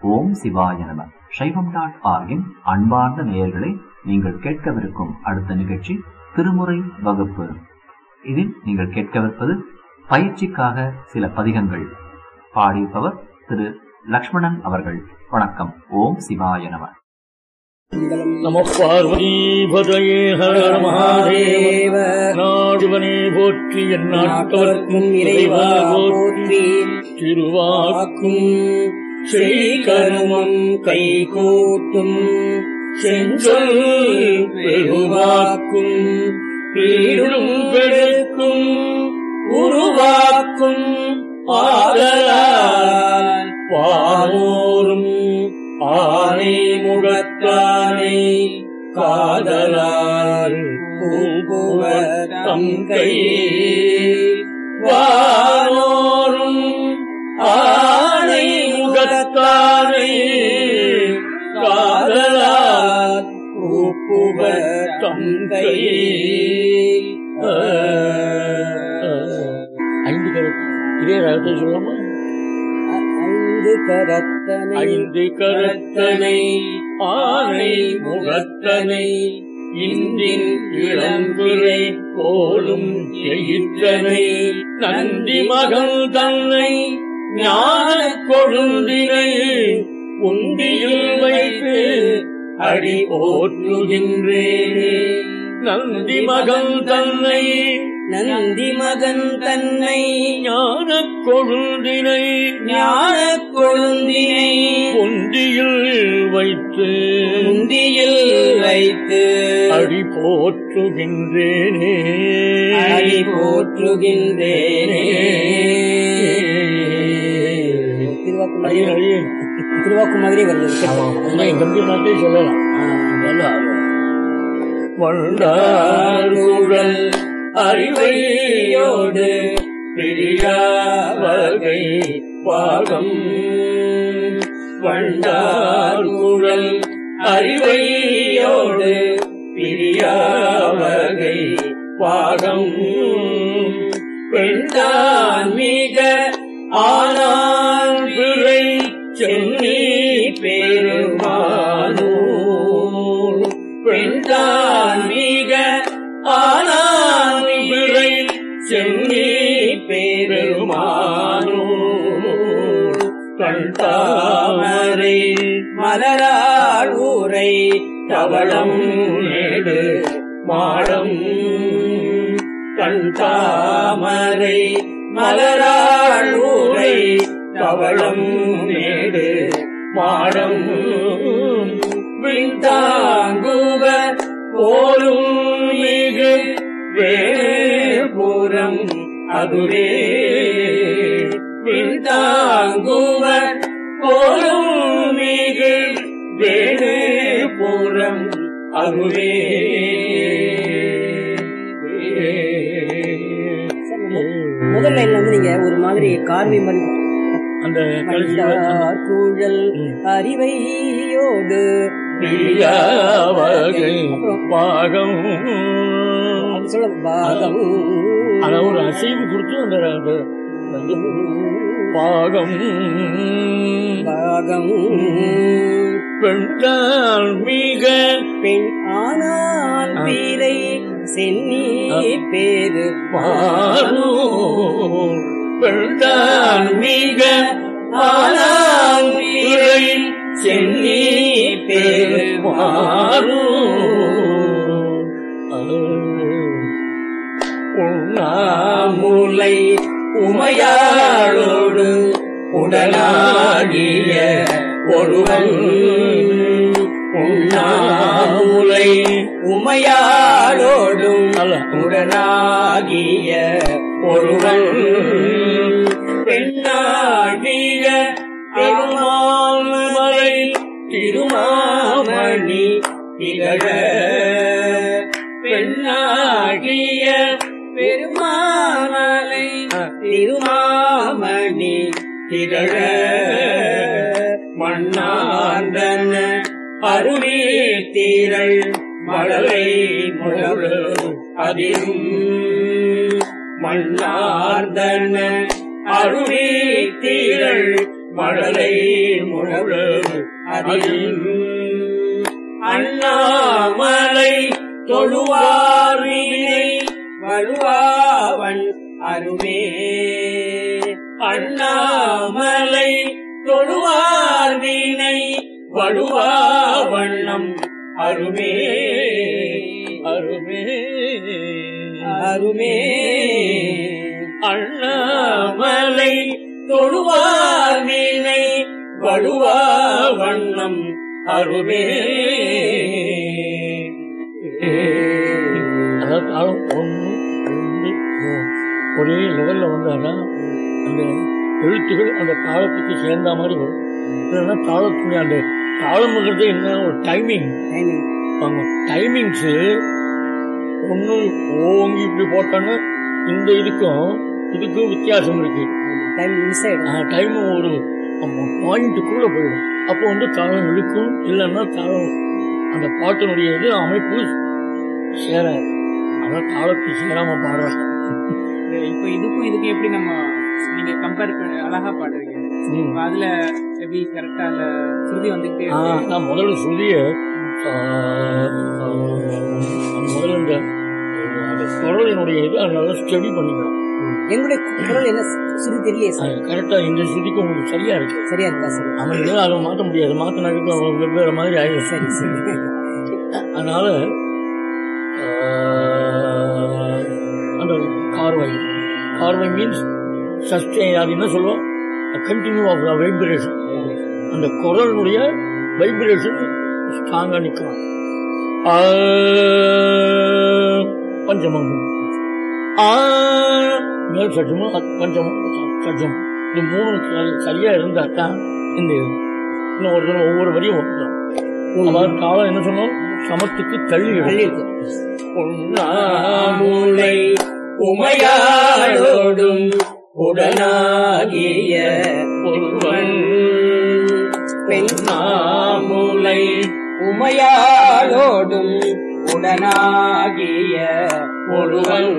ஓம் சிவாய நம சைவம் டாட் ஆர்கின் அன்பார்ந்த நேயர்களை நீங்கள் கேட்கவிருக்கும் அடுத்த நிகழ்ச்சி திருமுறை வகுப்பு இதில் நீங்கள் கேட்கவிருப்பது பயிற்சிக்காக சில பதிகங்கள் பாடியிருப்பவர் திரு லக்ஷ்மணன் அவர்கள் வணக்கம் ஓம் சிவாய நம நம பார்வதீபதையே ஹர மகாதேவ நாடுவனே போற்றி என் நாட்டவர்க்கும் இறைவா போற்றி திருவாக்கும் செய்கருமம் கைகூட்டும் செஞ்சொல் பெருவாக்கும் பீடும் பெருக்கும் உருவாக்கும் ஆதலால் பாரோரும் ஆனை முகத்தானை காதலால் பூங்குவர் தங்கை வாரோரும் ஆனை முகத்தானை காதலால் பூங்குவர் தங்கை ஐந்து கருத்து இதே ராகத்தை சொல்லாமா ஐந்து கரத்தனை ஐந்து கரத்தனை ஆனை முகத்தனை இன்றின் இளம்பிறை போலும் எயிற்றனை நந்தி மகன் தன்னை ஞான கொழுந்தினை உண்டியில் வைத்து அடி போற்றுகின்றேனே நந்தி மகன் தன்னை நந்தி மகன் தன்னை ஞான கொழுந்தினை ஞான கொழுந்தினை உண்டியில் வைத்து முந்தியில் வைத்து அடி போற்றுகின்றேனே அடி போற்றுகின்றேனே திருவாக்கு மாதிரி அடியேன், அடியேன். திருவாக்கு மாதிரி வருது உண்மை கம்பீரமாட்டே சொல்லலாம் நல்லா வண்டாருடல் அறிவையோடு பிரியாவகை பாகம் வண்டாருடல் அறிவையோடு பிரியாவகை பாகம் பெண்டான் மிக ஆனால் பிழை சென்னி பெருமானூர் பெண்டான் மிக ஆனால் பிழை சென்னி பெருமானூர் கண்டாமரை மலராள் ஊரை தவளம் நேடு மாடம் கண்டாமரை மலராள் ஊரை தவளம் நேடு மாடம் விண்தாங்குவர் போலும் மிகு வேபுரம் அதுவே விண்தாங்குவர் போலும் மிகு வேபுரம் அதுவே முதல் லைன்ல வந்து நீங்க ஒரு மாதிரி கார்வி மாதிரி அந்த மண்டார் கூழல் அறிவையோடு பிரியாவகை பாகம் அப்படி சொல்ல பாகம் அத ஒரு அசைவு கொடுத்து அந்த அந்த- அந்த பாகம் பாகம் பெண்டால் மிக பெண் ஆனால் பீரை சென்னி பேரு மாறு பெண்டால் மிக ஆனால் இறை சென்னி பேரு மாறு உண்ணாமுலை உமையாளோடு உடலாகிய ஒருவன் உண்ணாமுலை உமையாளோடும் அல்ல உடனாகிய ஒருவன் பெண்ணாகிய பெருமாமலை திருமாமணி திகழ பெண்ணாகிய பெருமாமலை திருமாமணி திகழ மண்ணாந்தன அருளி தீரள் மழலை முழு அதிரும் மண்ணார்ந்தன அருளி தீரள் மழலை முழவு அதில் அண்ணாமலை தொழுவாரினை வலுவாவன் அருமே அண்ணாமலை தொழுவார் வீணை வடுவா வண்ணம் அருமே அருமே அருமே அண்ணாமலை தொழுவார் வீணை வடுவா வண்ணம் அருமே அதாவது காலம் ஒன்று ரெண்டு மூணு ஒரே லெவல்ல வந்தாதான் அந்த எழுத்துகள் அந்த தாளத்துக்கு சேர்ந்த மாதிரி வரும் இல்லைன்னா தாளத்துடைய அந்த தாளம்ங்கிறது என்ன ஒரு டைமிங் டைமிங் அவங்க டைமிங்ஸ் ஒன்று ஓங்கி இப்படி போட்டோன்னா இந்த இதுக்கும் இதுக்கும் வித்தியாசம் இருக்கு டைம் மிஸ் ஆயிடும் டைம் ஒரு பாயிண்ட்டுக்குள்ள போயிடும் அப்போ வந்து தாளம் இழுக்கும் இல்லைன்னா தாளம் அந்த பாட்டினுடைய இது அமைப்பு சேராது அதான் தாளத்துக்கு சேராம பாடுறாங்க இப்போ இதுக்கும் இதுக்கும் எப்படி நம்ம நீங்க கம்பேர் பண்ணி அழகா பாடுறீங்க இப்ப அதுல எப்படி கரெக்டா அந்த சுருதி வந்துகிட்டே ஆ, இருக்கு நான் முதல்ல சொல்லிய முதல்ல இந்த அந்த குரலினுடைய இது அதை நல்லா ஸ்டடி பண்ணிக்கணும் எங்களுடைய குரல் என்ன சுருதி தெரியலையே சார் கரெக்டா இந்த ஸ்ருதிக்கு உங்களுக்கு சரியா இருக்கு சரியா இருக்கா சார் அவன் இதை அதை மாற்ற முடியாது மாத்தினாக்க அவன் வெவ்வேறு மாதிரி ஆயிடும் சரி சரி அதனால ஆஹ், அந்த கார்வை கார்வை மீன்ஸ் சஸ்டெயின் அது என்ன சொல்லுவோம் கண்டினியூ ஆஃப் வைப்ரேஷன் அந்த குரலுடைய வைப்ரேஷன் ஸ்ட்ராங்கா நிற்கும் பஞ்சமம் ஆ மேல் சட்டமும் பஞ்சமம் சட்டம் இது மூணு சரி- சரியா இருந்தா தான் இந்த இது. இன்னும் ஒரு தடவை ஒவ்வொரு வரியும் ஒன்றும் அதாவது காலம் என்ன சொன்னோம் சமத்துக்கு தள்ளி தள்ளி இருக்கு இருக்கு பொன்னாமுலை உமையாளோடும் உடனாகிய ஒருவன் பெண்ணாமுலை உமையாளோடும் உடனாகிய ஒருவன்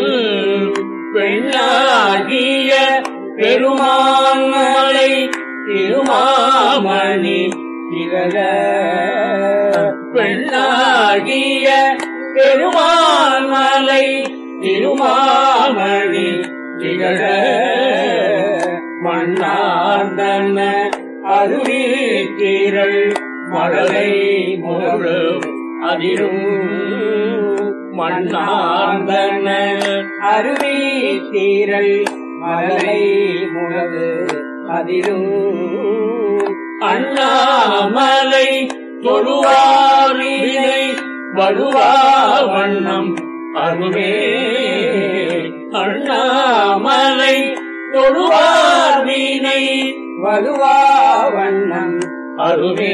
பெண்ணாகிய பெருமான்மலை திருமாமணி திகழ பெண்ணாகிய பெருமான்மலை திருமாமணி திகழ மண்ணார்ந்தன அருவி திரள் மழலை முழு அதிரும் மண்ணார்ந்தன அருவி தீரல் மலை முழவு அதிரும் அண்ணாமலை தொழுவாரினை வடுவா வண்ணம் அருவே அண்ணாமலை தொழுவார் வீணை வலுவா வண்ணம் அருவே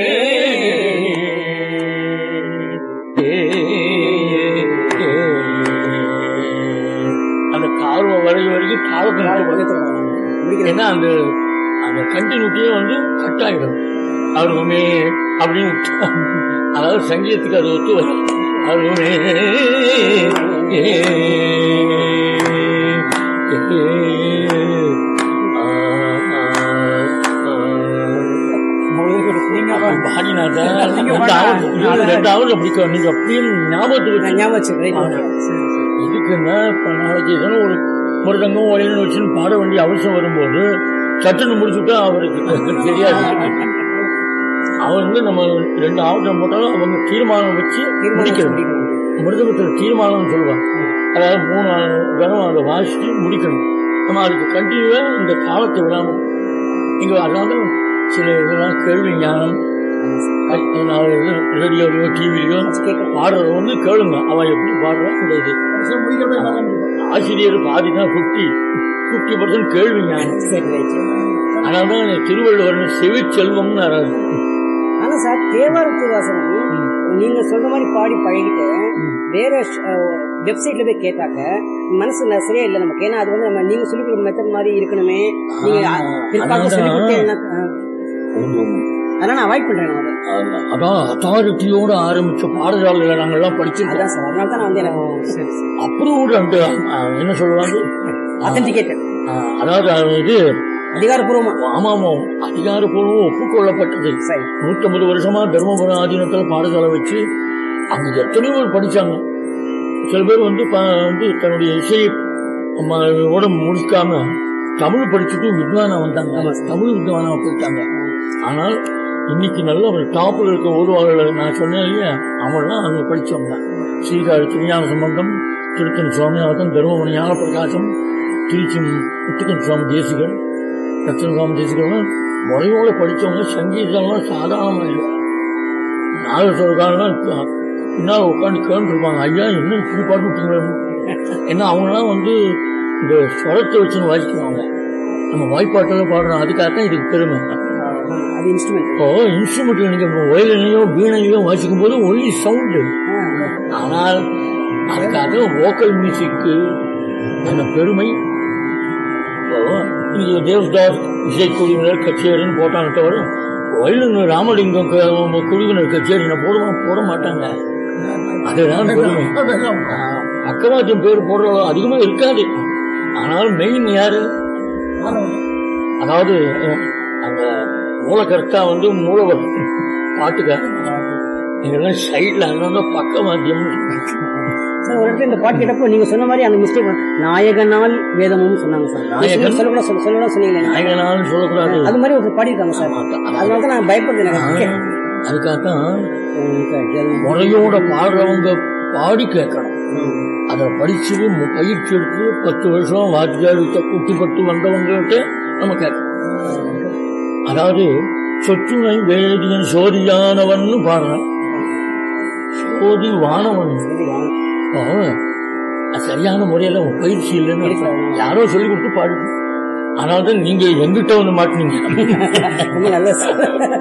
அந்த கார்வ வரை வரைக்கும் தாளத்தை முடிக்கிறேன் ஏன்னா அந்த அந்த கண்டினியூட்டியே வந்து கட் ஆகிடும் அருமே அப்படின்னு விட்டா, அதாவது சங்கீதத்துக்கு அது ஒத்து வரும் அருமே ஏ, ஏ, ஆ, ஆ, ஆ. அவன் பாடினாதான் ரெண்டாவது ரெண்டாவது பிடிக்கும் நீங்க அப்படியே ஞாபகத்துக்கு நான் ஞாபகம் வச்சுக்கிறேன் ஆமா. எதுக்குன்னா இப்ப நாளைக்கு எதனா ஒரு மிருதங்கம் வயலின் வச்சுன்னு பாட வேண்டிய அவசியம் வரும்போது சட்டுன்னு முடிச்சுட்டா அவருக்கு தெரியாது அவர் வந்து நம்ம ரெண்டு ஆவட்டம் போட்டாலும் அவங்க தீர்மானம் வச்சு முடிக்கணும் மிருதகத்தில் தீர்மானம் சொல்லுவாங்க அதாவது மூணு தரம் அதை வாசிச்சு முடிக்கணும் நம்ம அதுக்கு கண்டினியூவா இந்த காலத்தை விடாம இங்க அதனால சில இதெல்லாம் கேள்வி ஞானம் நாலு இது ரேடியோலையோ டிவிலையோ பாடுறத வந்து கேளுங்க அவன் எப்படி பாடுறான் இந்த இது ஆசிரியர் பாதி தான் ஃபிஃப்டி ஃபிஃப்டி பர்சன்ட் கேள்வி ஞானம் சரி ரைட் அதனாலதான் திருவள்ளுவர் செவி செல்வம்னு வராது ஆனா சார் தேவார திருவாசனம் நீங்க சொல்ற மாதிரி பாடி பழகிட்டு வேற வெப்சைட்ல போய் கேட்டாக்க மனசு ந- சரியா இல்ல நமக்கு ஏன்னா அது வந்து நம்ம நீங்க சொல்லி கொடுக்குற மெத்தட் மாதிரி இருக்கணுமே நீங்க ஆ, பிற்காலத்துல சொல்லி அதனால- கொடுத்தீங்கன்னா அதனால நான் அவாய்ட் பண்றேன் நான் அதை. அதான் அத்தாரிட்டியோட ஆரம்பிச்ச பாடசாலையில நாங்கெல்லாம் படிச்சிருக்கோம் அதான் சார் அதனால தான் நான் வந்து எனக்கு சரி அப்ரூவ்டு அந்த என்ன சொல்லுவாங்க அத்தன்டிகேட்டட் ஆ, அதாவது அது இது அதிகாரப்பூர்வமா ஆமாமோ அதிகாரப்பூர்வம் ஒப்புக்கொள்ளப்பட்டது சரி நூற்றம்பது வருஷமா தர்மபுரம் ஆதீனத்துல பாடசாலை வச்சு அங்க எத்தனையோ பேர் படிச்சாங்க சில பேர் வந்து ப- வந்து தன்னுடைய இசையை ம- ஓட முடிக்காம தமிழ் படிச்சுட்டு வித்வானா வந்தாங்க ஆமா சார். தமிழ் வித்வானா போயிட்டாங்க ஆனால் இன்னைக்கு நல்ல ஒரு டாப்ல இருக்க ஒருவாளர் நான் சொன்னேன் இல்லையா அவங்களாம் அங்க படிச்சவங்க ஸ்ரீகாழ் திருஞான சம்பந்தம் திருத்தன் சுவாமிநாதன் தருமபுரி ஞான பிரகாசம் திருச்சி முத்துக்கன் சுவாமி தேசிகன் ரத்தன சுவாமி தேசிகன் முறையோட படிச்சவங்க சங்கீதம்லாம் சாதாரணமா இல்லை நாகசோகாலாம் பின்னால் உட்காந்து கேட்டுருப்பாங்க ஐயா என்ன இப்படி பாட்டு ஏன்னா அவங்களாம் வந்து இந்த ஸ்வரத்தை வச்சுன்னு வாசிக்குவாங்க நம்ம வாய்ப்பாட்டில் பாடுறோம் அதுக்காகத்தான் இதுக்கு பெருமை அது இன்ஸ்ட்ருமெண்ட் இப்போ இன்ஸ்ட்ருமெண்ட் நீங்க வயலினையோ வீணையோ வாசிக்கும் போது ஒன்லி சவுண்டு ஆனால் அதுக்காக வோக்கல் மியூசிக்கு அந்த பெருமை இப்போ இங்க தேவதாஸ் இசைக்குழுவினர் கச்சேரின்னு போட்டாங்க தவிர வயலின் ராமலிங்கம் க- குழுவினர் கச்சேரினை போடுவா போட மாட்டாங்க அதுதான் பெருமை பக்கவாத்தியம் பேர் போடுற அதிகமா இருக்காது ஆனால் மெயின் யாரு அதாவது அஹ், அந்த மூலகர்த்தா வந்து மூலவர் பாட்டுக்காரர் நீங்கெல்லாம் சைட்ல அங்கங்க பக்கவாத்தியம் சார் ஒரு இடத்துல இந்த பாட்டு கேட்டப்போ நீங்க சொன்ன மாதிரி அந்த மிஸ்டேக் நாயகனால் வேதமும் சொன்னாங்க சார் நாயகன்? சொல்லக்கூட சொல்ல சொல்லக்கூட சொன்னீங்களே நாயகனாலும் சொல்லக்கூடாது அது மாதிரி ஒரு பாடியிருக்காங்க சார் அதனால தான் நான் பயப்படுறது எனக்கு அதுக்காகத்தான் கேட்க. முறையோட பாடுறவங்க பாடி கேட்கணும் அதை படிச்சு மு- பயிற்சி எடுத்து பத்து வருஷம் வாத்தியார்கிட்ட குட்டிப்பட்டு வந்தவங்ககிட்ட நம்ம கேட்கணும் அதாவது சொற்றுமை வேதியன் சோதியானவன்னு பாடுறான் சோதி வானவன் இப்போ, அது சரியான முறையில உங்க பயிற்சி இல்லைன்னு அர்த்தம். யாரோ சொல்லி கொடுத்து பாடு அதனால தான் நீங்க எங்கிட்ட வந்து மாட்டினீங்க ரொம்ப நல்ல சார்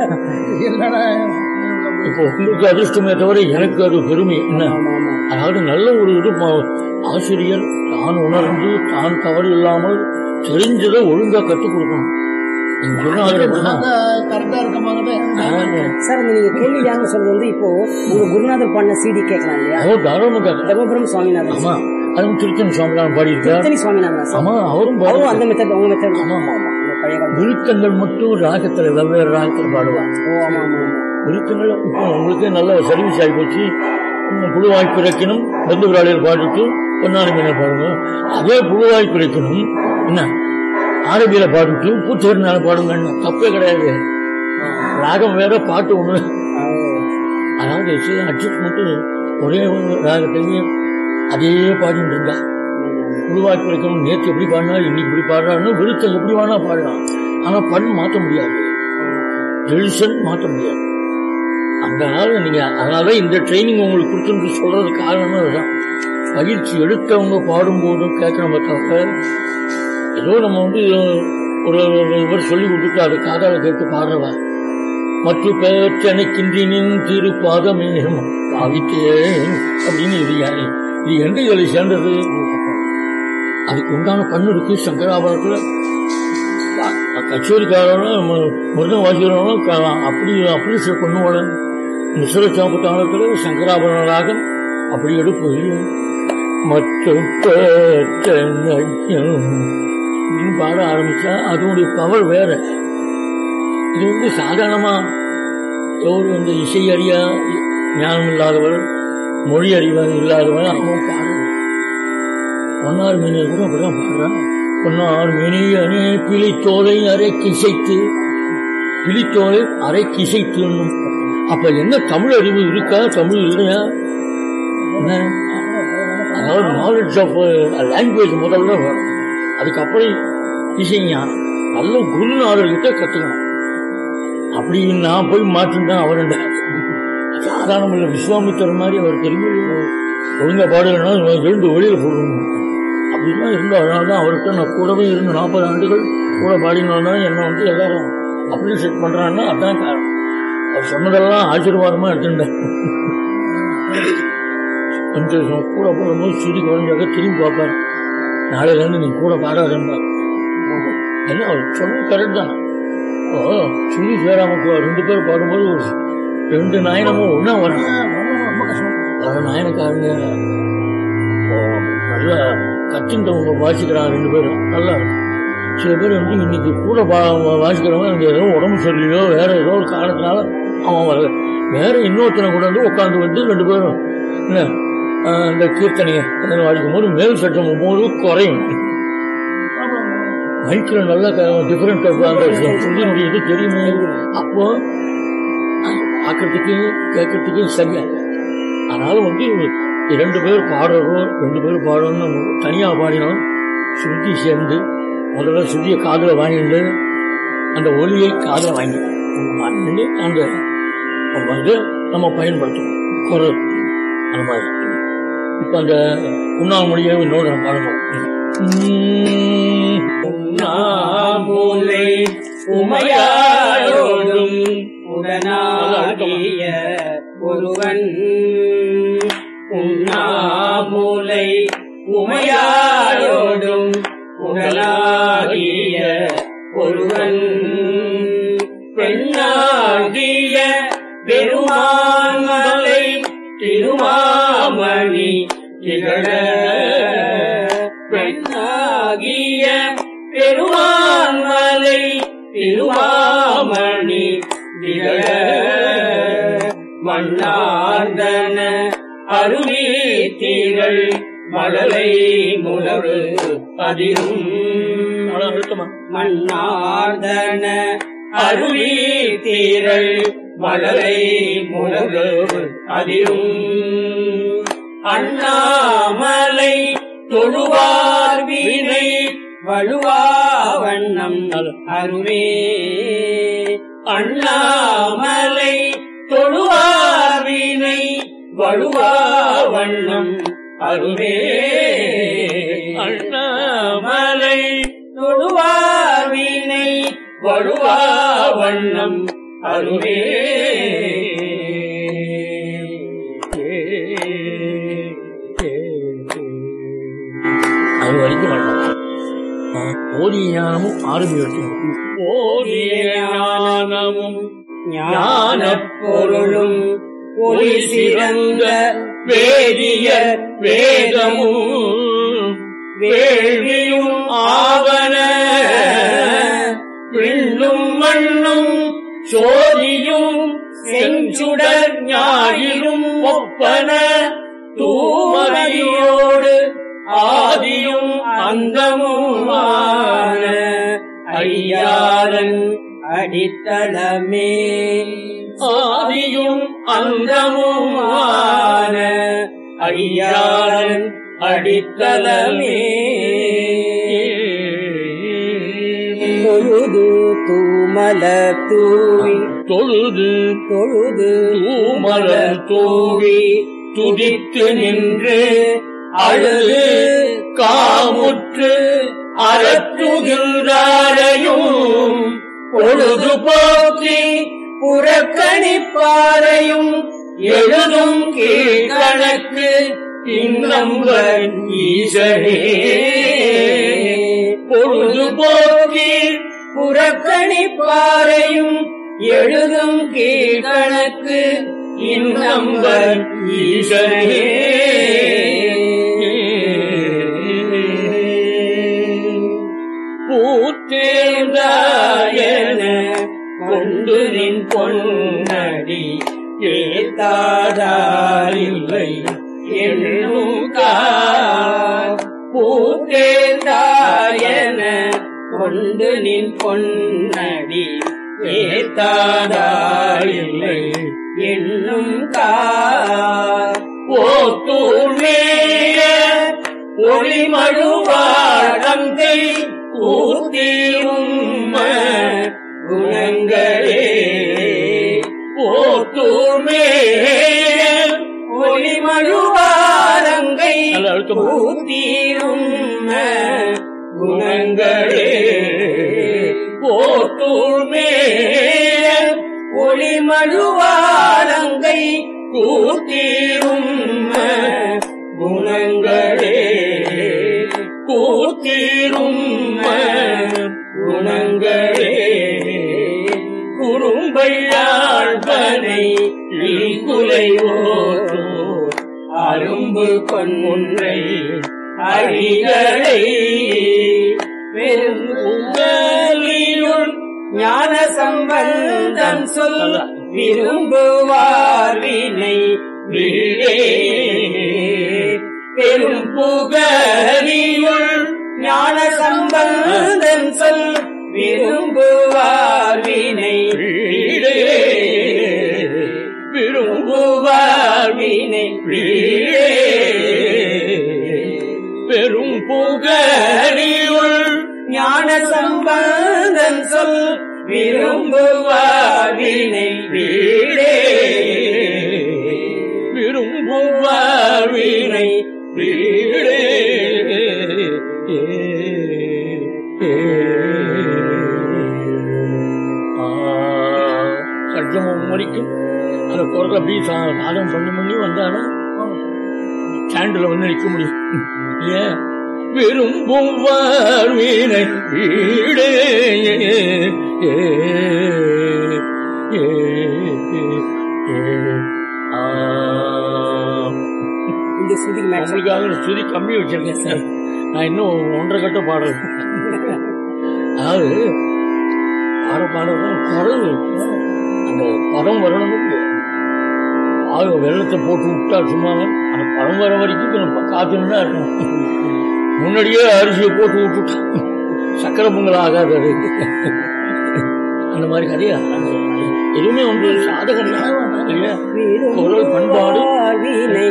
இப்போ உங்களுக்கு அதிர்ஷ்டமே தவிர எனக்கு அது பெருமை என்ன ஆமா ஆமா அதாவது நல்ல ஒரு இது ம- ஆசிரியர் தான் உணர்ந்து தான் தவறு இல்லாமல் தெரிஞ்சதை ஒழுங்கா கற்றுக் கொடுக்கணும் நீங்க குருநாதர் அப்படிதான். கரெக்டா இருக்க மாதிரி ஆமா. சார் அந்த நீங்க கேள்வி யாருன்னு சொல்றது வந்து இப்போ உங்க குருநாதர் பாடின சிடி கேட்கலாம் இல்லையா அவர் தாராளமா கேட்கலாம். தர்மபுரம் சுவாமிநாதன் ஆமா அதுவும் திருத்தன் சுவாமிநாதன் பாடியிருக்கார் திருத்தணி சுவாமிநாதன் சார் ஆமா அவரும் அவரும் பாடுவார் அந்த மெத்தட் உங்க மெத்தட் ஆமா, ஆமா. அந்த பழைய காலம் விருத்தங்கள் மட்டும் ராகத்துல வெவ்வேறு ராகத்துல பாடுவார் ஓ ஆமா ஆமா ஆமா விருத்தங்கள் இப்போ உங்களுக்கு நல்ல சர்வீஸ் ஆகி போச்சு உம், புழுவாய் பிறக்கணும் பந்து விராளியல் பாடிட்டு பொன்னாடி மீனை பாடுங்க அதே புழுவாய் பிறக்கணும் என்ன ஆரம்பியில பாடிட்டு பூச்சேரினால பாடுங்க தப்பே கிடையாது ராகம் வேற பாட்டு ஒண்ணு அதாவது சில அட்ஜஸ்ட்மெண்ட் ஒரே ஒரு ராகத்தையே அதே பாடிட்டு இருந்தா உருவாக்கி பிறக்கணும் நேற்று எப்படி பாடினா இன்னைக்கு இப்படி பாடுறான்னு விருத்தம் எப்படி வேணா பாடலாம் ஆனா பண் மாற்ற முடியாது டெலிஷன் மாற்ற முடியாது அதனால நீங்க அதனால இந்த ட்ரைனிங் உங்களுக்கு கொடுத்துன்னு சொல்றது காரணமே அதுதான் பயிற்சி எடுத்தவங்க பாடும்போதும் கேட்கணும் தவிர ஏதோ நம்ம வந்து ஒரு இவர் சொல்லி கொடுத்துட்டு அது காதால கேட்டு பாடுறவா மற்ற பேச்சனைக்கின்றினின் திரு பாதமேகம் பாவித்தேன் அப்படின்னு இது யாரு இது எந்த இதில் சேர்ந்தது அதுக்கு உண்டான பண்ணு இருக்கு சங்கராபுரத்துல கச்சேரிக்காரரும் மிருதம் வாசிக்கிறவங்களும் க- அப்படி அப்ரிஷியேட் பண்ணுவாங்க மிஸ்ர சாப்பிட்டாளத்துல சங்கராபரண ராகம் அப்படி எடுப்பு மற்ற அப்படின்னு பாட ஆரம்பிச்சா அதனுடைய பவர் வேற இது வந்து சாதாரணமா எவர் வந்து இசை அறியா ஞானம் இல்லாதவர் மொழி அறிவன் இல்லாதவன் அவன் பாடுறது பொன்னார் மீனை கூட அப்படிதான் பாடுறான் பொன்னார் மீனையனே பிழித்தோலை அரை கிசைத்து பிழித்தோலை அரை கிசைத்து என்னும். அப்ப என்ன தமிழ் அறிவு இருக்கா தமிழ் இல்லையா என்ன அதாவது நாலேஜ் ஆஃப் லாங்குவேஜ் முதல்ல வரும் அதுக்கப்புறம் இசை ஞானம் நல்ல குருநாதர்கிட்ட கத்துக்கணும் அப்படி நான் போய் மாற்றிட்டேன் அவர் சாதாரணம் இல்லை விஸ்வாமித்தர் மாதிரி அவர் தெரியும் ஒழுங்கா பாடலைன்னா எழுந்து வெளியில போடணும் அப்படிலாம் இருந்தோம் அதனால தான் அவர்கிட்ட நான் கூடவே இருந்து நாற்பது ஆண்டுகள் கூட பாடினோன்னா என்னை வந்து எல்லாரும் அப்ரிஷியேட் பண்றாங்கன்னா அதான் காரணம் அவர் சொன்னதெல்லாம் ஆசீர்வாதமா எடுத்துட்டேன் கொஞ்சம் கூட போடும்போது சுடி குறைஞ்சாக்க திரும்பி பார்ப்பார் நாளையிலேருந்து நீ கூட பாடாதேன்பார் என்ன அவர் சொன்னது கரெக்ட் தான் ஓ சுடி சேராம போ- ரெண்டு பேர் பாடும்போது ஒரு ரெண்டு நாயனமும் ஒன்றா வரும் ரொம்ப கஷ்டம் வர நாயனக்காரங்க ஓ, நல்லா கத்துண்டவங்க வாசிக்கிறாங்க ரெண்டு பேரும் நல்லா இருக்கு சில பேர் வந்து இன்னைக்கு கூட வா- வாசிக்கிறவங்க அந்த ஏதோ உடம்பு சரியில்லையோ வேற ஏதோ ஒரு காரணத்தினால அவன் வரல வேற இன்னொருத்தனை கூட வந்து உட்காந்து வந்து ரெண்டு பேரும் என்ன ஆஹ், இந்த கீர்த்தனையை அதெல்லாம் வாசிக்கும் போது மேல் சட்டம் போது குறையும் மைக்கில் நல்லா டிஃபரெண்ட் அந்த சொல்லினுடைய இது தெரியுமே அப்போ பார்க்கறதுக்கு கேட்கறதுக்கு சரியா அதனால வந்து இரண்டு பேர் பாடுறோம் ரெண்டு பேர் பாடணும் நம்ம தனியா பாடினோம் சுருதி சேர்ந்து முதல்ல சுருதியை காதுல வாங்கிட்டு அந்த ஒலியை காதுல வாங்கி வாங்கிட்டு அந்த வந்து நம்ம பயன்படுத்தணும் குரல் அந்த மாதிரி இப்ப அந்த உண்ணால் மொழியை இன்னொரு நம்ம பாடணும் உம், உண்ணாமூலை உமையாரோடும் உடனாகிய ஒருவன் உண்ணாமூலை உமையாரோடும் உடலாகிய ஒருவன் பெண்ணாகிய பெருமான்மலை திருமாமணி திகழ பெண்ணாகிய பெருமான்மலை திருமாமணி திகழ மண்ணார்ந்தன அருவி தீரள் மழலை முழவு அதிரும் அவ்வளவு அழுத்தமா மண்ணார்ந்தன அருவி தீரள் மழலை முழவு அதிரும் அண்ணாமலை தொழுவார் வீணை வழுவா வண்ணம் அருவே அண்ணாமலை தொழுவார் வீணை வழுவா வண்ணம் அருவே அண்ணாமலை தொழுவார் வீணை வழுவா வண்ணம் அருவே அது வரைக்கும் வரணும் ஓதிய ஞானமும் ஆறுதி எடுத்து ஓதிய ஞானமும் ஞான பொருளும் ஒளி சிறந்த வேதியர் வேதமும் வேள்வியும் ஆவன விண்ணும் மண்ணும் சோதியும் செஞ்சுடர் ஞாயிலும் ஒப்பன தூமதியோடு ஆதியும் அந்தமுமான ஐயாரன் அடித்தளமே ஆதியும் அந்தமுமான ஐயாரன் அடித்தளமே தொழுது தூமல தூவி தொழுது தொழுது தூமலர் தூவி துதித்து நின்று அழுது காமுற்று அறத்துகின்றாரையும் பொழுது போக்கி புறக்கணிப்பாரையும் எழுதும் கீழ்கணக்கு இன்னம்பர் ஈசனே பொழுது போக்கி புறக்கணிப்பாரையும் எழுதும் கீழ்கணக்கு இன்னம்பர் ஈசனே பூத்தேந்தாயன கொண்டு நின் பொன்னடி ஏத்தாதாரில்லை என்னும் பூத்தேந்தாயன கொண்டு நின் பொன்னடி ஏத்தாதாரில்லை என்னும் ஓத்தூர்மேய ஒளிமழுவாழந்தை கூத்தீரும் குணங்களே ஓத்தூர்மேய ஒளிமழுவாரங்கை நல்ல அழுத்தமா. கூத்தீரும் குணங்களே ஓத்தூர்மேய ஒளிமழுவாரங்கை கூத்தீரும் குணங்களே கூத்தீரும் குணங்களே குறும்பையாழ்வனை குலை ஓர் அரும்பு கொன்றை அடிகளை பெருங்குகலியுள் ஞான சம்பந்தம் சொல் விரும்புவார் வினை வீடே பெரும் புகழியுள் ஞான சம்பந்தம் சொல் விரும்புவார் வினை வீடே விரும்புவார் வினை வீடே பெரும் புகழியுள் ஞான சம்பந்தன் சொல் விரும்புவார் வினை வீடே விரும்புவார் வினை வீடே சட்டம் மணிக்கும் அந்த குரல் அப்படியே சா- சாதம் பண்ணி பண்ணி வந்தாலும் ஸ்டாண்டில் வந்து நிற்க முடியும் இல்லையா விரும்புவார் வீணை வீடே ஏ, ஏ, ஏ, ஆ. இந்த ஸ்ருதிக்கு மேட்ச் உங்களுக்காக ஒரு ஸ்ருதி கம்மி வச்சிருக்கேன் சார் நான் இன்னும் ஒன்றரை கட்ட பாடுறேன் அதாவது பாட பாடுறது குரல் அந்த படம் வரணும் ஆக வெள்ளத்தை போட்டு விட்டா சும்மா அந்த படம் வர வரைக்கும் நம்ம காத்துன்னு தான் இருக்கணும் முன்னாடியே அரிசியை போட்டு விட்டுட்டா சக்கரை பொங்கல் ஆகாது அது அந்த மாதிரி கதையா அது- அது எதுவுமே ஒன்று சாதகம் தான் இல்லையா குரல் பண்பாடு வினை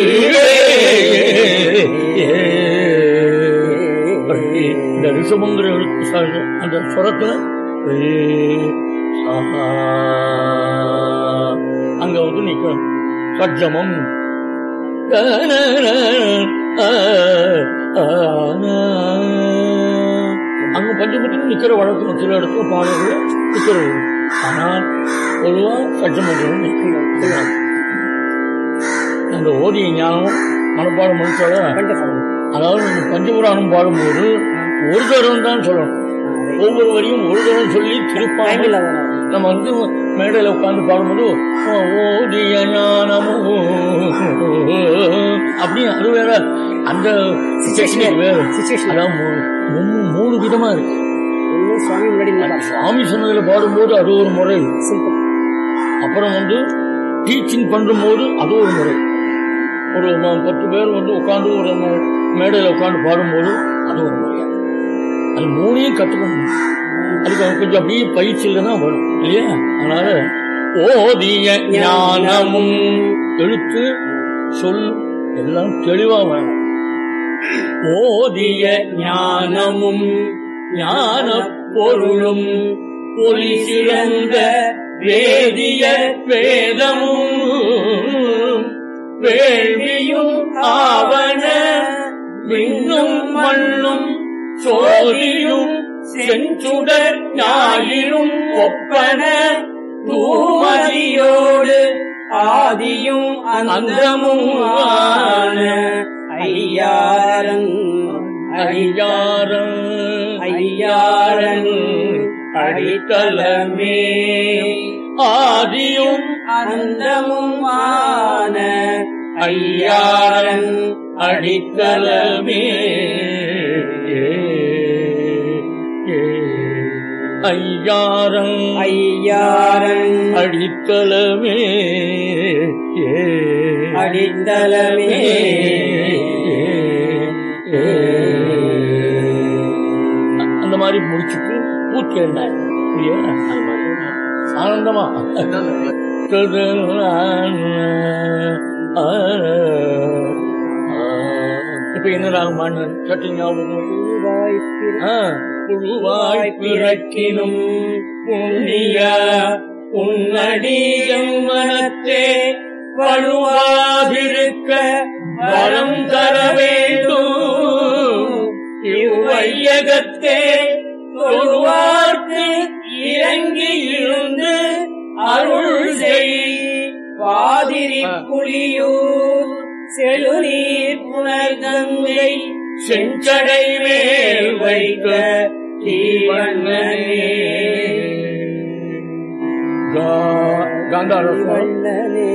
இந்த ரிஷபங்கிற எழுத்து சார்ந்த அந்த சுரத்துல ரே, ஆஹா. அங்க வந்து நிக்கணும் சட்சமம் அங்க பஞ்சபட்சம் நிக்கிற வழக்கம் சில இடத்துல பாடல்கள் நிக்கிறது ஆனால் பொதுவா சட்சமம் நிற்கணும் அந்த ஓதிய ஞானம் மனப்பாடம் முடிச்சால அதாவது நீங்க பஞ்சபுராணம் பாடும்போது ஒரு தரம் தான் சொல்லணும் ஒவ்வொரு வரியும் ஒரு தரம் சொல்லி திருப்பாமல் நம்ம வந்து மேடையில உட்கார்ந்து பாடும்போது ஓதிய ஞானமோ அப்படி அது வேற அந்த டெக்னிக் வேற Situation. அதான் மூ- மூணு- மூணு விதமா இருக்கு ஒண்ணு சுவாமி முன்னாடி நிப்பாங்க. சாமி சொன்னதுல பாடும்போது அது ஒரு முறை Simple. அப்புறம் வந்து டீச்சிங் பண்ணும்போது அது ஒரு முறை ஒரு ம- பத்து பேர் வந்து உட்காந்து ஒரு ம- மேடையில் உட்காந்து பாடும்போது அது ஒரு முறை அது மூணையும் கற்றுக்கணும் அதுக்கு கொஞ்சம் அப்படியே பயிற்சியில் தான் வரும் இல்லையா அதனால ஓதிய ஞானமும் எழுத்து சொல் எல்லாம் தெளிவா வேணும் ஓதிய ஞானமும் ஞான பொருளும் ஒளி சிறந்த வேதிய வேதமும் வேள்வியும் ஆவன விண்ணும் மண்ணும் சோதியும் செஞ்சுடர் ஞாயிறும் ஒப்பன தூமதியோடு ஆதியும் அந்தமும் ஆன ஐயாரன் ஐயாரம் ஐயாரன் அடித்தலமே ஆதியும் அந்தமும் ஆன ஐயாரன் அடித்தலமே ஐயாரம் ஐயாரன் அடித்தலமே அடித்தலமே அந்த மாதிரி முடிச்சுட்டு பூச்சி இருந்தாங்க இல்லையா அது மாதிரி ஆனந்தமா இப்ப என்ன ராகமான சட்டு ஞாபகம் ஆ, புழுவாய் பிறக்கினும் புண்ணிய உன்னடியம் மனத்தே வலுவாதிருக்க வரம் தர வேண்டும் இவ்வையகத்தே தொழுவார்க்கு இறங்கி இருந்து அருள் செய் பாதிரி புலியூர் செழுநீர் புனர்கங்கை செஞ்சடை மேல் வைக்க தீவண்ணனே காந்தார வண்ணனே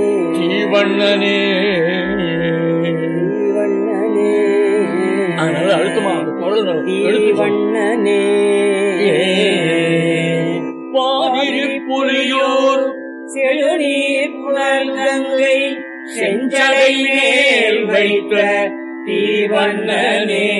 தீவண்ணனே வண்ணனே அதனால அழுத்தமா அந்த தீவண்ணனே பாதிரி புலியூர் செழுநீர் புனல் கங்கை செஞ்சடை மேல் வைத்த தீவண்ணனே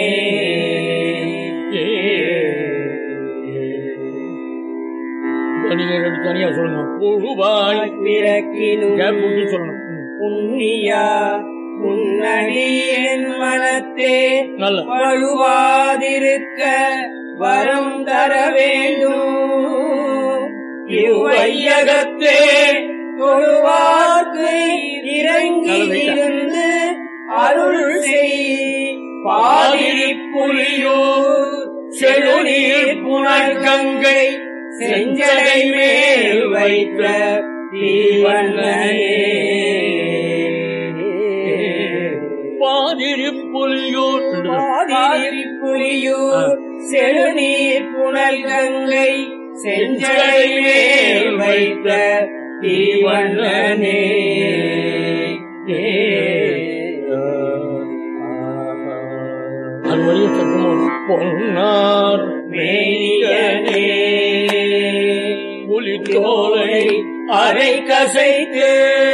நீங்க ரெண்டு தனியா சொல்லுங்க புழுவாய் பிறக்கினும் கேப் விட்டு சொல்லணும் ம். புண்ணியா உன்னடியேன் மனத்தே நல்ல வழுவாதிருக்க வரம் தர வேண்டும் இவ்வையகத்தே தொழுவார்க்கு இறங்கி இருந்து அருள் செய் பாதிரி புலியூர் செழுநீர் புனல் கங்கை செஞ்சடை மேல் வைத்த தீவண்ணனே பாதிரி புலியூர் என்று பாதிரி புலியூர் செழுநீர் புனல் கங்கை செஞ்சடை மேல் வைத்த தீவண்ணனே அது வழிய சத்தமும் பொன்னார் மேனியனே புலித்தோலை அரை கசைத்து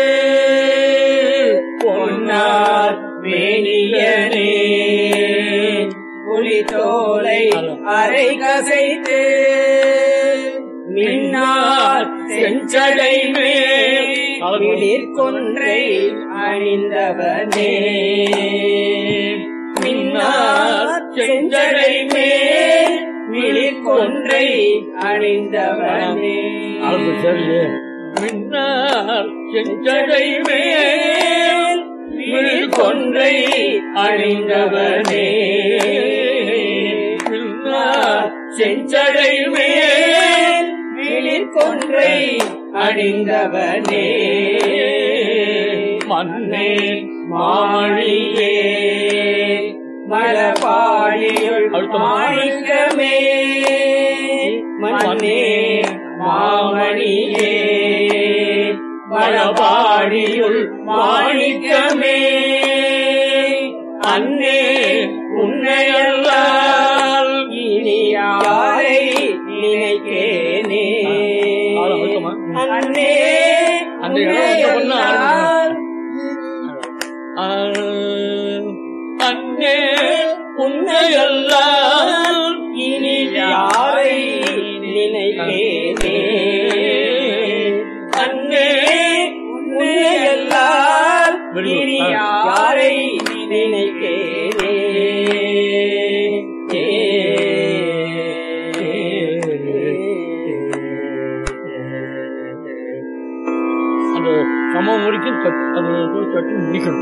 பொன்னார் மேனியனே புலித்தோலை அரை கசைத்து மின்னார் செஞ்சடை மேல் கொன்றை அணிந்தவனே மின்னார் செஞ்சடை மேல் கொன்றை அணிந்தவனே அது சரியே மின்னார் செஞ்சடை மேல் கொன்றை அணிந்தவனே மின்னார் செஞ்சடை மேல் கொன்றை அணிந்தவனே மன்னே மாழியே மலபாடியுள் அடுத்த மாணிக்கமே மன்னே மாமணியே மலபாடியுள் மாணிக்கமே அன்னே உன்னையல்லால் இனி யாரை நினைக்கேனே ஆள அழுத்தமா? அன்னே அந்த இடம் வந்த உடனே உன்னையல்லால் அன்னே உன்னையல்லால் இனி யாரை நினைக்கேனே அன்னே உன்னையல்லால் Very good. இனி ஆ. யாரை நினைக்கேனே அந்த சமம் வரைக்கும் தட்- அது போய் தட்டி முடிக்கணும்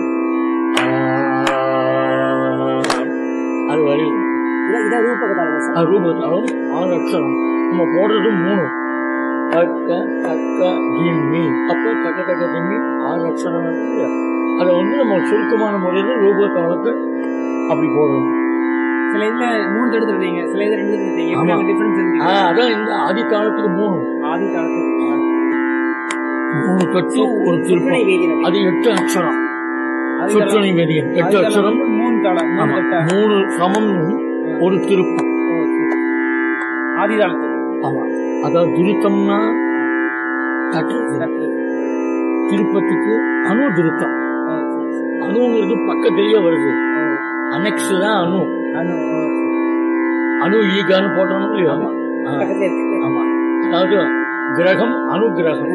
அது வரி இதான் இதான் ரூபகதாளம் சார் அது ரூபத்தாலும் ஆறு அக்ஷரம் நம்ம போடுறது மூணு கக்க கக்க ஜிம்மி அப்ப கக்க கக்க ஜிம்மி ஆறு அக்ஷரம் இருக்கு அதை வந்து நம்ம சுருக்கமான முறையில் ரூபத்தாளத்தை அப்படி போடுறோம் சில இதுல மூணு எடுத்துருந்தீங்க சில இதுல ரெண்டு எடுத்துருந்தீங்க ஆமா. எப்படி டிஃபரன்ஸ் ஆ, இருந்தீங்க அதான் இந்த ஆதி காலத்துக்கு மூணு ஆதி காலத்துக்கு மூணு கட்டு ஒரு சுற்றுனை திருப்பம் வேதியம் அது எட்டு அக்ஷரம் ஆதி சுற்றுனை காலம் வேதியம் ஆதி எட்டு காலம் அக்ஷரம் வந்து மூணு தாளம் மூணு ஆமா கட்டா மூணு சமம் ஒரு திருப்பம் ஓ, சரி. ஆதி காலத்துக்கு ஆமா அதாவது திருத்தம்னா தட்டுறது கட்டு. திருப்பத்துக்கு அணு திருத்தம் ஓ, சரி, சரி. அணுங்கிறது பக்கத்திலேயே வருது ஓ, அனெக்ஸ் தான் அணு அனு, ஓ, சரி. அணு ஈகான்னு போட்டோம் இல்லையா ஆமா ஆ, பக்கத்துல இருக்கு ஆமா அதாவது கிரகம் அனுகிரகம்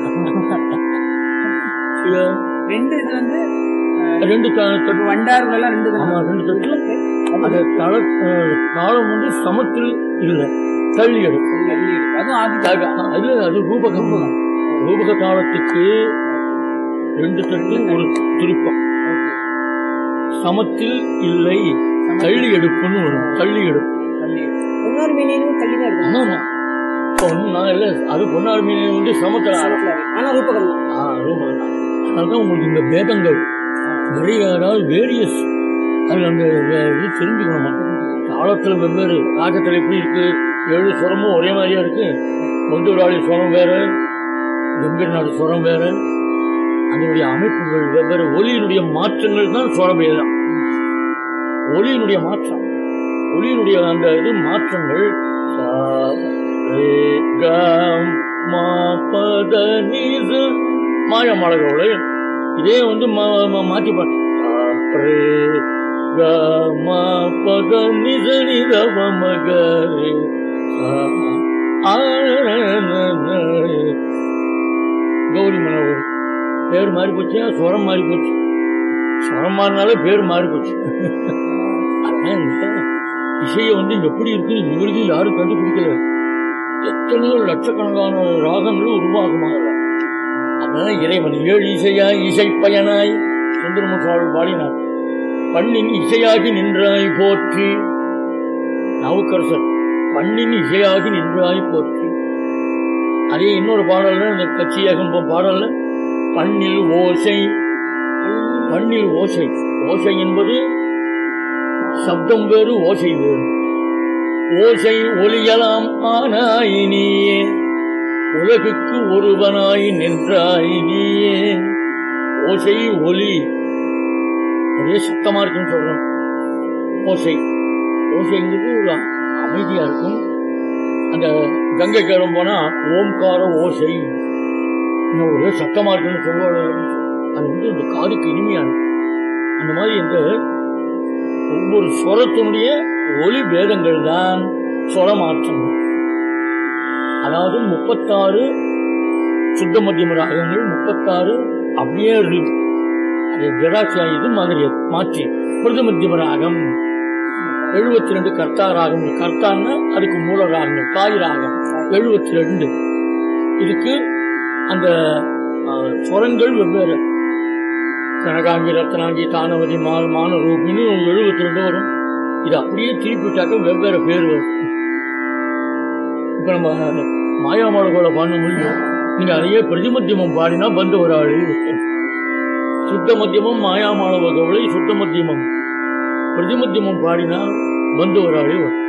இது ரெண்டு இது வந்து அஹ், ரெண்டு த- இப்ப தட்டு வண்டார்கள் எல்லாம் ரெண்டு தான் ஆமா ரெண்டு தட்டு அது தள அஹ், தாளம் வந்து சமத்தில் இல்லை தள்ளி எடுக்கும் தள்ளி இருக்கு. அதுவும் ஆதி காலம் அது அது அது ரூபகம் ரூபக தாளத்துக்கு ரெண்டு தட்டு ஒரு திருப்பம் ஓகே. சமத்தில் இல்லை தள்ளி எடுப்புன்னு வரும் தள்ளி எடுப்பு தள்ளி இருக்கு. பொன்னார் மீனியும் தள்ளி தான் இருக்கும் ஆமா பொண்ணா இல்ல அது பொன்னார் மீன் வந்து சமத்துல சமத்துல இருக்கு. ஆனா ரூபகம் தான் ஆ, ரூபகம் தான். அதனாலதான் உங்களுக்கு இந்த பேதங்கள் நிறைய அதாவது வேரியஸ் அதுல அந்த வே- இது தெரிஞ்சுக்கணும் தாளத்துல வெவ்வேறு ராகத்துல எப்படி இருக்கு ஏழு சுரமும் ஒரே மாதிரியா இருக்கு மொந்தூராளி சுரம் வேற வெங்கட் நாடு சுரம் வேற அதனுடைய அமைப்புகள் வெவ்வேறு ஒலியினுடைய மாற்றங்கள் தான் சுரபேதம் ஒலியினுடைய மாற்றம் ஒளியினுடைய அந்த இது மாற்றங்கள் சா, ரே, க, மா, பத, நீ, சு. மாயமாளர்களோட இதே வந்து மா- மா- மாத்தி பாட்டு சா, ரே, க, மா, பத, நி, ச, நி, த, ப, ம, க, ரே, சா, ஆ, ர, ந, ந. கௌரி மனோகர் பேர் மாறி போச்சு ஸ்வரம் மாறி போச்சு ஸ்வரம் மாறினாலே பேர் மாறி போச்சு அதான் இந்த இசையை வந்து எப்படி இருக்குன்னு இது வரைக்கும் யாரும் கண்டுபிடிக்கல எத்தனையோ லட்சக்கணக்கான ராகங்களும் உருவாகுமா அதுல. அதனால இறைவன் ஏழு இசையா இசை பயனாய் சுந்தரம சுவாமி பாடினார் பண்ணின் இசையாகி நின்றாய் போற்றி நவுக்கரசர் பண்ணின் இசையாகி நின்றாய் போற்றி அதே இன்னொரு பாடல்ல இந்த கட்சியகம் பாடல்ல பண்ணில் ஓசை பண்ணில் ஓசை ஓசை என்பது சப்தம் வேறு ஓசை வேறு ஓசை ஒலியலாம் ஆனாய் நீயே உலகுக்கு ஒருவனாய் நின்றாய் நீயே ஓசை ஒலி ஒரே சத்தமா இருக்குன்னு சொல்றோம் ஓசை ஓசைங்கிறது ஒரு அமைதியா இருக்கும் அந்த கங்கை கேரம் போனா ஓம்கார ஓசை இன்னும் ஒரே சத்தமா இருக்குன்னு சொல்லுவாங்க அது வந்து இந்த காதுக்கு இனிமையான அந்த மாதிரி இந்த ஒவ்வொரு ஸ்வரத்தினுடைய ஒலி பேதங்கள் தான் ஸ்வரமாற்றங்கள் அதாவது முப்பத்தாறு சுத்த மத்தியம ராகங்கள் முப்பத்தாறு அப்படியே இருக்கு அது ஜடாட்சியா இது மாதிரி அது. மாற்றி பிரத மத்தியம ராகம் எழுபத்தி ரெண்டு கர்த்தா ராகம் கர்த்தான்னா அதுக்கு மூல ராகங்கள் தாய் ராகம் எழுபத்தி ரெண்டு இதுக்கு அந்த அஹ், ஸ்வரங்கள் வெவ்வேறு கனகாங்கி ரத்னாங்கி தானவதி மா மான ரூபின்னு எழுபத்தி ரெண்டு வரும் இது அப்படியே திருப்பிட்டாக்க வெவ்வேறு பேர் வரும் இப்ப நம்ம மாயாமாளகோல பண்ண முடியும் நீங்க அதையே பிரதிமத்தியமம் பாடினா பந்து ஒரு ஆளு சுத்த மத்தியமம் மாயாமாளவகோலை சுத்த மத்தியமம் பிரதிமத்தியமம் பாடினா பந்து ஒரு ஆளு வரும்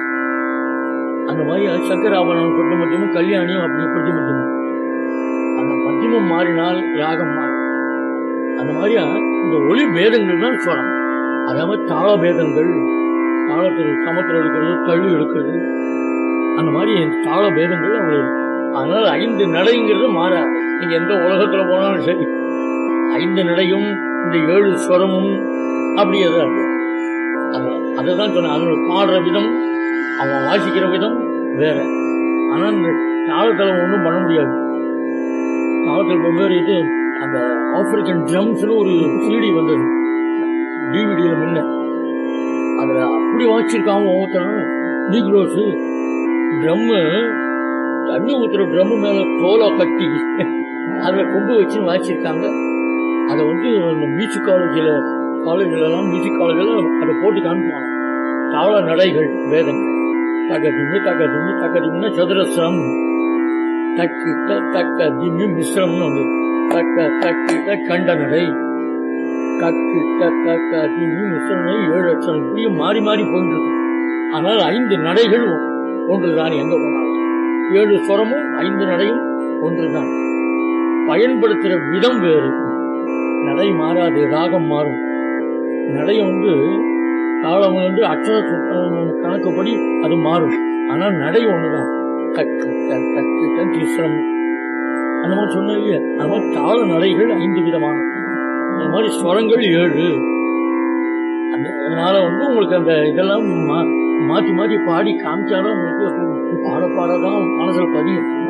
அந்த மாதிரி சங்கராபரணம் சுத்த மத்தியமும் கல்யாணியும் அப்படி பிரதிமத்தியமம் அந்த மத்தியமம் மாறினால் யாகம் மாறும் அந்த மாதிரி இந்த ஒளி பேதங்கள் தான் ஸ்வரம் அதாவது தாள பேதங்கள் தாளத்தில் சமத்தில் எடுக்கிறது தள்ளு எடுக்கிறது அந்த மாதிரி தாள பேதங்கள் அவங்க இருக்கு. அதனால ஐந்து நடைங்கிறது மாறாது நீங்க எந்த உலகத்துல போனாலும் சரி ஐந்து நடையும் இந்த ஏழு ஸ்வரமும் அப்படியே தான் இருக்கு அது- அதுதான் சொன்னேன் அதோட பாடுற விதம் அவன் வாசிக்கிற விதம் வேற ஆனா இந்த தாளத்தில் ஒன்றும் பண்ண முடியாது தாளத்தில் வெவ்வேறு இது அந்த ஆப்பிரிக்கன் ட்ரம்ஸ்னு ஒரு சிடி வந்தது டிவிடியில் முன்ன அதுல அப்படி வாசிச்சிருக்காங்க ஒவ்வொருத்தரும் நீக்ரோஸ் ட்ரம்மு தண்ணி ஊத்துற ட்ரம்மு மேல தோலை கட்டி அதுல கொம்பு வச்சு வாசிச்சிருக்காங்க அதை வந்து இந்த மியூசிக் காலேஜில் காலேஜிலலாம் மியூசிக் காலேஜில் அதை போட்டு காமிப்பாங்க தாள நடைகள் வேதங்கள் தக்க திம்மி தக்க திம்மி தக்க திம்மினா சதுரஸ்ரம் தக்கு த தக்க திம்மி மிஸ்ரம்னு வந்து தக்க தக்கிட்ட கண்ட நடை கக்கிட்ட தக்க திம்மி மிஸ்ரம் ஏழு அச்சம் இப்படியே மாறி மாறி போயிட்டு இருக்கு ஆனால் ஐந்து நடைகள் ஒ- ஒன்றுதான் எங்க போனாலும் ஏழு ஸ்வரமும் ஐந்து நடையும் ஒன்றுதான் பயன்படுத்துற விதம் வேறு நடை மாறாது ராகம் மாறும் நடை வந்து தாளம் வந்து அச்சர சு- கணக்குப்படி அது மாறும் ஆனால் நடை ஒண்ணுதான் தக்கு த- தக்கு த திஸ்ரம் அந்த மாதிரி சொன்னேன் இல்லையா அந்த மாதிரி தாள நடைகள் ஐந்து விதமான அந்த மாதிரி ஸ்வரங்கள் ஏழு அந்த அதனால வந்து உங்களுக்கு அந்த இதெல்லாம் மா- மாத்தி மாத்தி பாடி காமிச்சாலும் உங்களுக்கு பாட பாடதான் மனசுல பதியும்